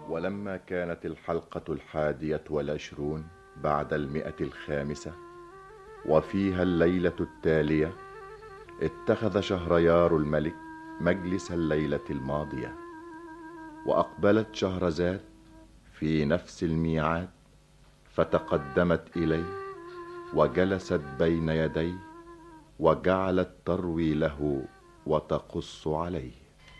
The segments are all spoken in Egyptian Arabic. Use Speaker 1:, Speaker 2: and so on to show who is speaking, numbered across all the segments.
Speaker 1: ولما كانت الحلقة الحادية والعشرون بعد المئة الخامسة وفيها الليلة التالية اتخذ شهريار الملك مجلس الليلة الماضية وأقبلت شهرزاد في نفس الميعاد فتقدمت إليه وجلست بين يديه وجعلت تروي له وتقص عليه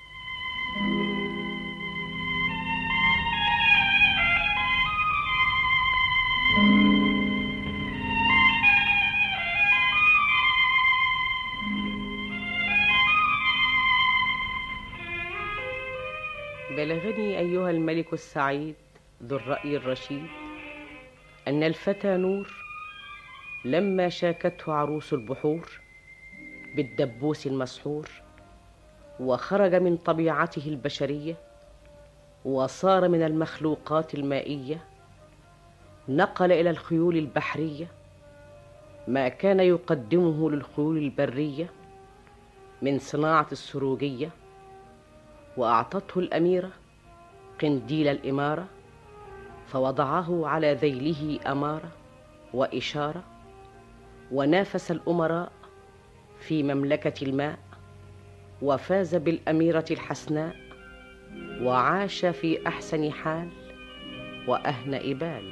Speaker 2: بلغني أيها الملك السعيد ذو الرأي الرشيد أن الفتى نور لما شاكته عروس البحور بالدبوس المسحور وخرج من طبيعته البشرية وصار من المخلوقات المائية نقل إلى الخيول البحرية ما كان يقدمه للخيول البرية من صناعة السروجية وأعطته الأميرة قنديل الإمارة فوضعه على ذيله أمارة وإشارة ونافس الأمراء في مملكة الماء وفاز بالأميرة الحسناء وعاش في أحسن حال وأهنأ بال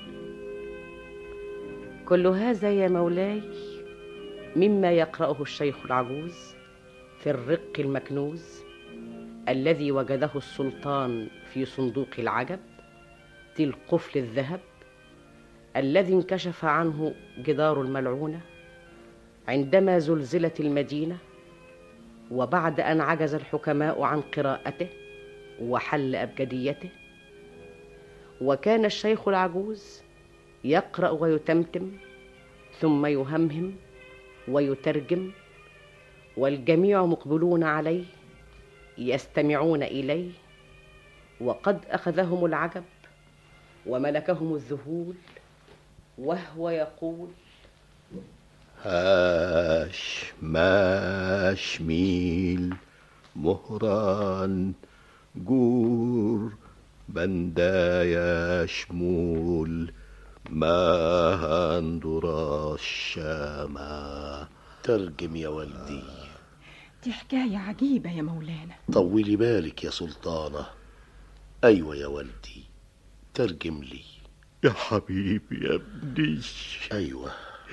Speaker 2: كل هذا يا مولاي مما يقرأه الشيخ العجوز في الرق المكنوز الذي وجده السلطان في صندوق العجب ذي القفل الذهب الذي انكشف عنه جدار الملعونه عندما زلزلت المدينه وبعد ان عجز الحكماء عن قراءته وحل ابجديته وكان الشيخ العجوز يقرا ويتمتم ثم يهمهم ويترجم والجميع مقبلون عليه يستمعون اليه وقد اخذهم العجب وملكهم الذهول وهو يقول
Speaker 3: هاش ماش ميل مهران جور بندايا شمول ما هندرا الشاما ترجم يا والدي
Speaker 4: دي حكاية عجيبة يا مولانا
Speaker 3: طولي بالك يا سلطانة أيوة يا والدي ترجم لي
Speaker 5: يا حبيبي يا ابني
Speaker 3: أيوة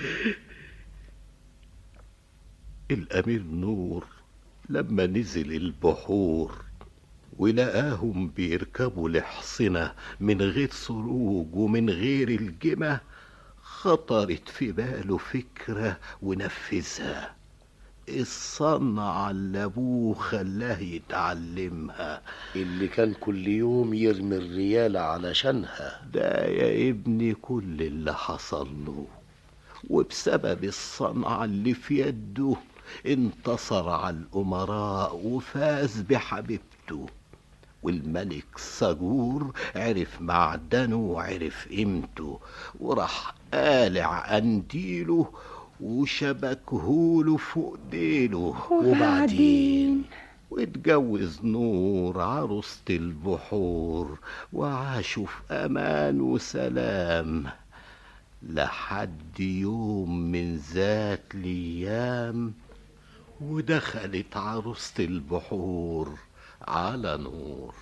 Speaker 5: الأمير نور لما نزل البحور ولقاهم بيركبوا الحصنة من غير سروج ومن غير الجمة خطرت في باله فكرة ونفذها الصنعة اللي أبوه خلاه يتعلمها
Speaker 3: اللي كان كل يوم يرمي الريالة علشانها
Speaker 5: ده يا ابني كل اللي حصل له وبسبب الصنعة اللي في يده انتصر على الأمراء وفاز بحبيبته والملك سجور عرف معدنه وعرف قيمته وراح قالع قنديله وشبكهوله فوق ديله
Speaker 4: وبعدين
Speaker 5: واتجوز نور عروسة البحور وعاشوا في أمان وسلام لحد يوم من ذات الأيام ودخلت عروسة البحور على نور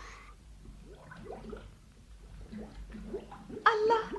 Speaker 6: الله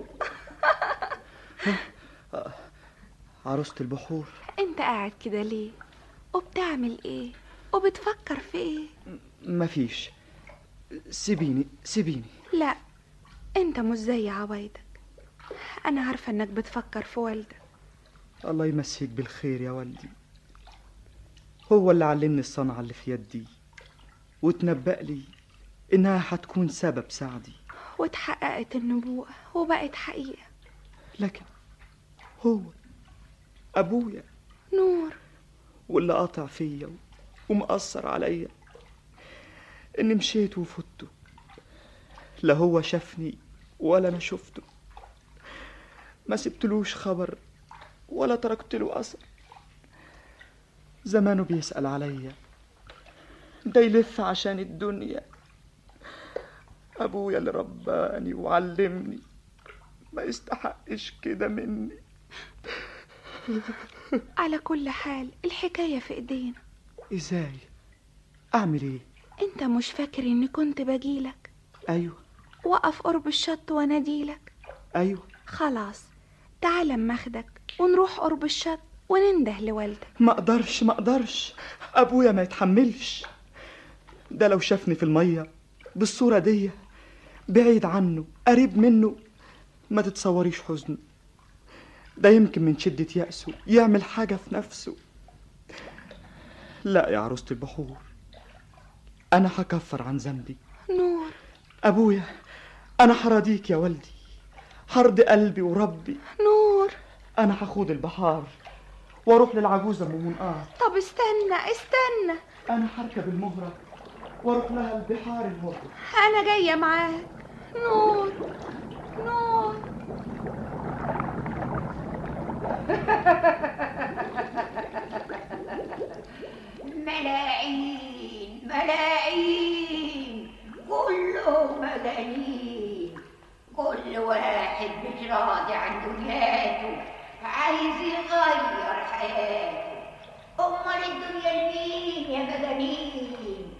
Speaker 7: عروسة البحور
Speaker 6: انت قاعد كده ليه وبتعمل ايه وبتفكر في ايه
Speaker 7: مفيش سيبيني سيبيني
Speaker 6: لا انت مش زي عوايدك انا عارفه انك بتفكر في والدك
Speaker 7: الله يمسيك بالخير يا والدي هو اللي علمني الصنعة اللي في يدي وتنبأ لي إنها هتكون سبب سعدي
Speaker 6: واتحققت النبوءة وبقت حقيقة
Speaker 7: لكن هو أبويا
Speaker 6: نور
Speaker 7: واللي قاطع فيا ومأثر عليا إني مشيت وفته لا هو شافني ولا أنا شفته ما سبتلوش خبر ولا تركت له أثر زمانه بيسأل عليا ده يلف عشان الدنيا أبويا اللي رباني وعلمني ما يستحقش كده مني
Speaker 6: على كل حال الحكاية في ايدينا
Speaker 7: إزاي أعمل إيه
Speaker 6: انت مش فاكر اني كنت بجيلك
Speaker 7: أيوه
Speaker 6: وقف قرب الشط واناديلك
Speaker 7: أيوه
Speaker 6: خلاص تعال اما اخدك ونروح قرب الشط وننده لوالدك
Speaker 7: ما اقدرش ما اقدرش ابويا ما يتحملش ده لو شافني في الميه بالصوره دي بعيد عنه قريب منه ما تتصوريش حزنه ده يمكن من شدة يأسه يعمل حاجة في نفسه لا يا عروسة البحور أنا هكفر عن ذنبي
Speaker 6: نور
Speaker 7: أبويا أنا حراضيك يا والدي حرض قلبي وربي
Speaker 6: نور
Speaker 7: أنا هخوض البحار واروح للعجوزة ام منقار
Speaker 6: طب استنى استنى
Speaker 7: انا هركب المهرة واروح لها البحار المهرة
Speaker 6: انا جاية معاك نور نور
Speaker 8: ملاعين ملاعين كلهم مجانين كل واحد مش راضي عن دنياته عايز يغير حياته امال الدنيا لمين يا مجانين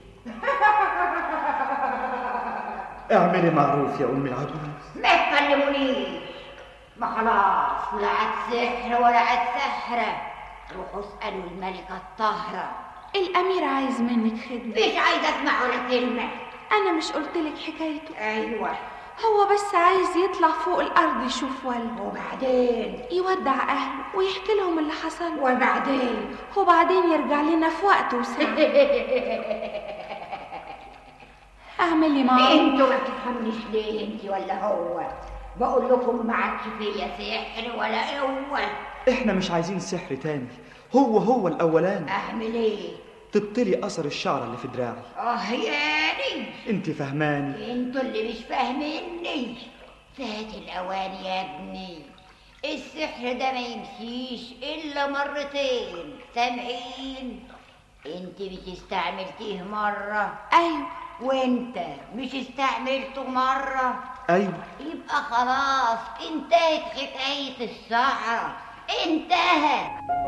Speaker 7: اعملي معروف يا ام العجوز
Speaker 8: ما تكلمونيش ما خلاص لا عاد سحر ولا عاد سحرة روحوا اسألوا الملكة الطاهرة
Speaker 6: الامير عايز منك خدمة
Speaker 8: مش عايزة اسمع ولا كلمة
Speaker 6: انا مش قلتلك حكايته
Speaker 8: ايوه
Speaker 6: هو بس عايز يطلع فوق الارض يشوف والده
Speaker 8: وبعدين
Speaker 6: يودع اهله ويحكي لهم اللي حصل له.
Speaker 8: وبعدين
Speaker 6: وبعدين يرجع لنا في وقت وساعة اعملي معروف
Speaker 8: انتوا ما بتفهمنيش ليه انت ولا هو بقول لكم ما عادش فيا سحر ولا قوة
Speaker 7: احنا مش عايزين سحر تاني هو هو الاولاني
Speaker 8: اعمل ايه
Speaker 7: تبطلي اثر الشعر اللي في دراعي
Speaker 8: اه ياني
Speaker 7: انت فهماني
Speaker 8: انتوا اللي مش فاهميني فات الاوان يا ابني السحر ده ما يمشيش الا مرتين سامعين انت مش استعملتيه مرة
Speaker 6: ايوه
Speaker 8: وانت مش استعملته مرة
Speaker 7: ايوه
Speaker 8: يبقى خلاص انتهت حكاية السحرة انتهت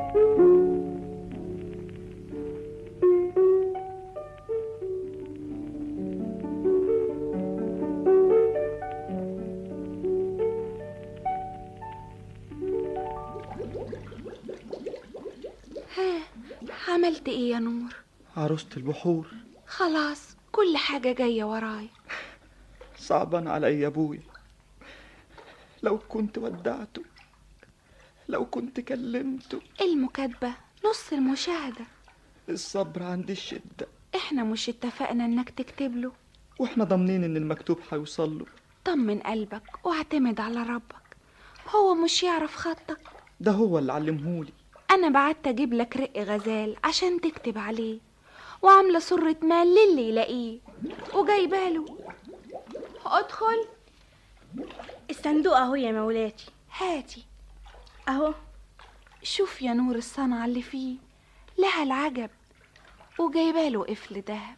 Speaker 6: ها عملت ايه يا نور
Speaker 7: عروسة البحور
Speaker 6: خلاص كل حاجة جاية وراي
Speaker 7: صعبان علي ابويا لو كنت ودعته لو كنت كلمته
Speaker 6: المكاتبة نص المشاهدة
Speaker 7: الصبر عند الشدة
Speaker 6: احنا مش اتفقنا انك تكتب له
Speaker 7: واحنا ضامنين ان المكتوب هيوصل له
Speaker 6: طمن قلبك واعتمد على ربك هو مش يعرف خطك
Speaker 7: ده هو اللي علمهولي
Speaker 6: انا بعت اجيب لك رق غزال عشان تكتب عليه وعامله سرة مال للي يلاقيه وجايباله ادخل
Speaker 9: الصندوق اهو يا مولاتي
Speaker 6: هاتي
Speaker 9: اهو
Speaker 6: شوف يا نور الصنعة اللي فيه لها العجب وجايباله قفل دهب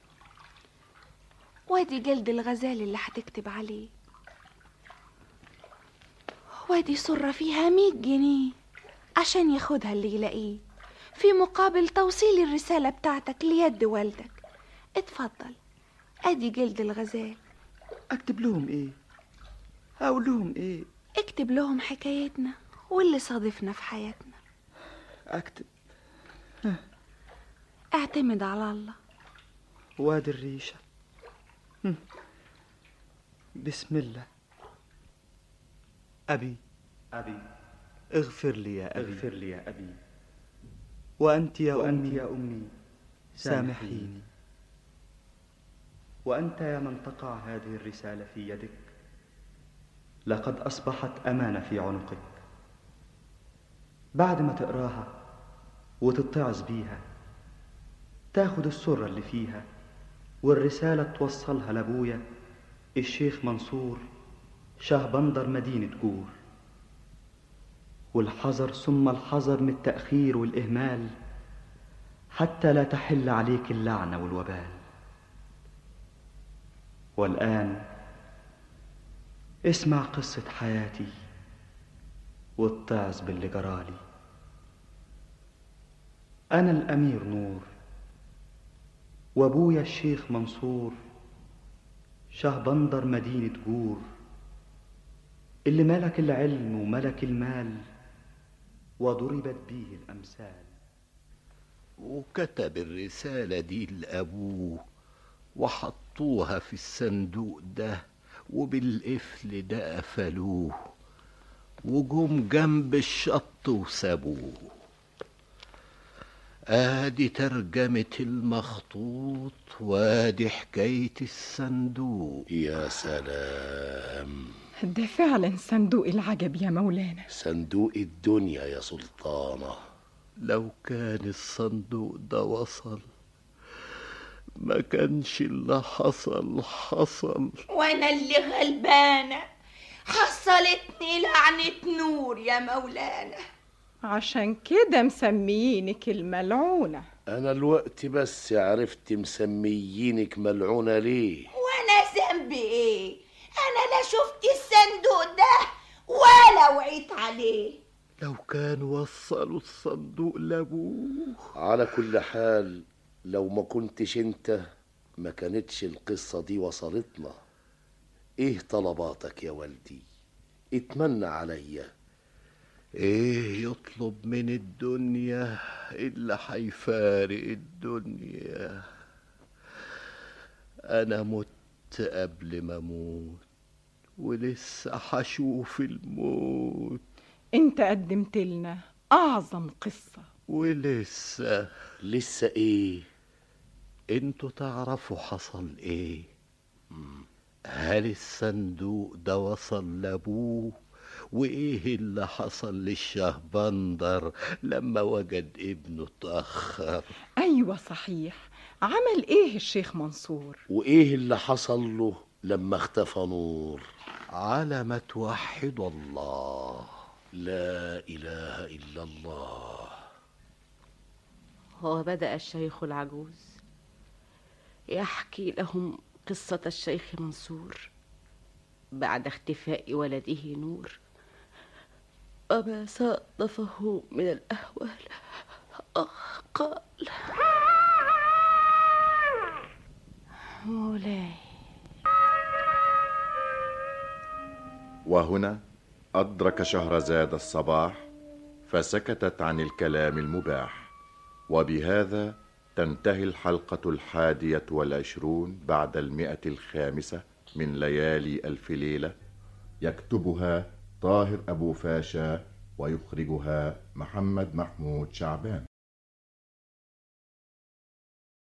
Speaker 6: وادي جلد الغزال اللي هتكتب عليه وادي سرة فيها مية جنيه عشان ياخدها اللي يلاقيه في مقابل توصيل الرسالة بتاعتك ليد والدك اتفضل ادي جلد الغزال
Speaker 7: اكتب لهم ايه اقول لهم ايه
Speaker 6: اكتب لهم حكايتنا واللي صادفنا في حياتنا
Speaker 7: اكتب
Speaker 6: اعتمد على الله
Speaker 7: وادي الريشة هم. بسم الله أبي
Speaker 10: أبي
Speaker 7: اغفر لي يا أبي
Speaker 10: اغفر لي يا أبي
Speaker 7: وأنت يا
Speaker 10: وأنت
Speaker 7: أمي
Speaker 10: يا أمي
Speaker 7: سامحيني
Speaker 10: وأنت يا من تقع هذه الرسالة في يدك لقد أصبحت أمانة في عنقك بعد ما تقراها وتتعظ بيها تاخد السرة اللي فيها والرسالة توصلها لأبويا الشيخ منصور شهبندر مدينة جور والحذر ثم الحذر من التأخير والإهمال حتى لا تحل عليك اللعنة والوبال والآن اسمع قصة حياتي واتعظ باللي جرالي أنا الأمير نور وأبويا الشيخ منصور شهبندر مدينة جور اللي ملك العلم وملك المال وضربت بيه الأمثال
Speaker 5: وكتب الرسالة دي لأبوه وحطوها في الصندوق ده وبالقفل ده قفلوه وجم جنب الشط وسابوه ادي ترجمة المخطوط وادي حكاية الصندوق
Speaker 3: يا سلام
Speaker 4: ده فعلا صندوق العجب يا مولانا
Speaker 3: صندوق الدنيا يا سلطانة
Speaker 5: لو كان الصندوق ده وصل ما كانش اللي حصل حصل
Speaker 11: وانا اللي غلبانه حصلتني لعنة نور يا مولانا
Speaker 4: عشان كده مسميينك الملعونة
Speaker 3: أنا الوقت بس عرفت مسميينك ملعونة ليه
Speaker 11: وانا ذنبي ايه انا لا شفت الصندوق ده ولا وعيت عليه
Speaker 5: لو كان وصلوا الصندوق لابوه
Speaker 3: على كل حال لو ما كنتش انت ما كانتش القصة دي وصلتنا ايه طلباتك يا والدي اتمنى عليا
Speaker 5: ايه يطلب من الدنيا اللي حيفارق الدنيا انا مت قبل ما اموت ولسه حشوف الموت
Speaker 4: انت قدمت لنا اعظم قصة
Speaker 5: ولسه
Speaker 3: لسه ايه
Speaker 5: انتوا تعرفوا حصل ايه هل الصندوق ده وصل لابوه وايه اللي حصل للشهبندر لما وجد ابنه اتاخر
Speaker 4: ايوه صحيح عمل ايه الشيخ منصور
Speaker 3: وايه اللي حصل له لما اختفى نور
Speaker 5: على ما توحد الله
Speaker 3: لا اله الا الله
Speaker 2: وبدأ الشيخ العجوز يحكي لهم قصة الشيخ منصور بعد اختفاء ولده نور وما صادفه من الأهوال أخ قال مولاي
Speaker 1: وهنا أدرك شهرزاد الصباح فسكتت عن الكلام المباح وبهذا تنتهي الحلقة الحادية والعشرون بعد المئة الخامسة من ليالي ألف ليلة يكتبها طاهر أبو فاشا ويخرجها محمد محمود شعبان